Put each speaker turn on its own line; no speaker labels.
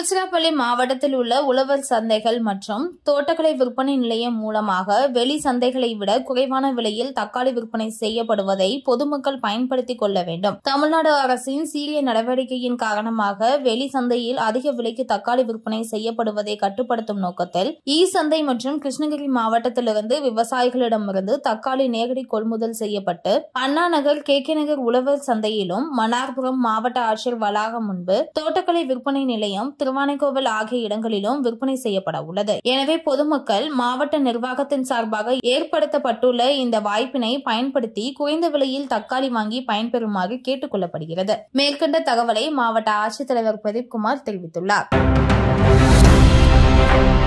திருச்சிராப்பள்ளி மாவட்டத்தில் உள்ள உழவர் சந்தைகள் மற்றும் தோட்டக்கலை விற்பனை நிலையம் மூலமாக வெளி சந்தைகளை விட குறைவான விலையில் தக்காளி விற்பனை செய்யப்படுவதை பொதுமக்கள் பயன்படுத்திக் கொள்ள வேண்டும் தமிழ்நாடு அரசின் சீரிய நடவடிக்கையின் காரணமாக வெளி சந்தையில் அதிக விலைக்கு தக்காளி விற்பனை செய்யப்படுவதை கட்டுப்படுத்தும் நோக்கத்தில் ஈ சந்தை மற்றும் கிருஷ்ணகிரி மாவட்டத்திலிருந்து விவசாயிகளிடமிருந்து தக்காளி நேரடி கொள்முதல் செய்யப்பட்டு அண்ணா நகர் கே கே நகர் உழவர் சந்தையிலும் மன்னார்புரம் மாவட்ட ஆட்சியர் வளாகம் முன்பு தோட்டக்கலை விற்பனை நிலையம் திருவானைக்கோவில் ஆகிய இடங்களிலும் விற்பனை செய்யப்பட உள்ளது எனவே பொதுமக்கள் மாவட்ட நிர்வாகத்தின் சார்பாக ஏற்படுத்தப்பட்டுள்ள இந்த வாய்ப்பினை பயன்படுத்தி குறைந்த விலையில் தக்காளி வாங்கி பயன்பெறுமாறு கேட்டுக் கொள்ளப்படுகிறது மேற்கண்ட தகவலை மாவட்ட ஆட்சித்தலைவர் பிரதீப் குமார் தெரிவித்துள்ளார்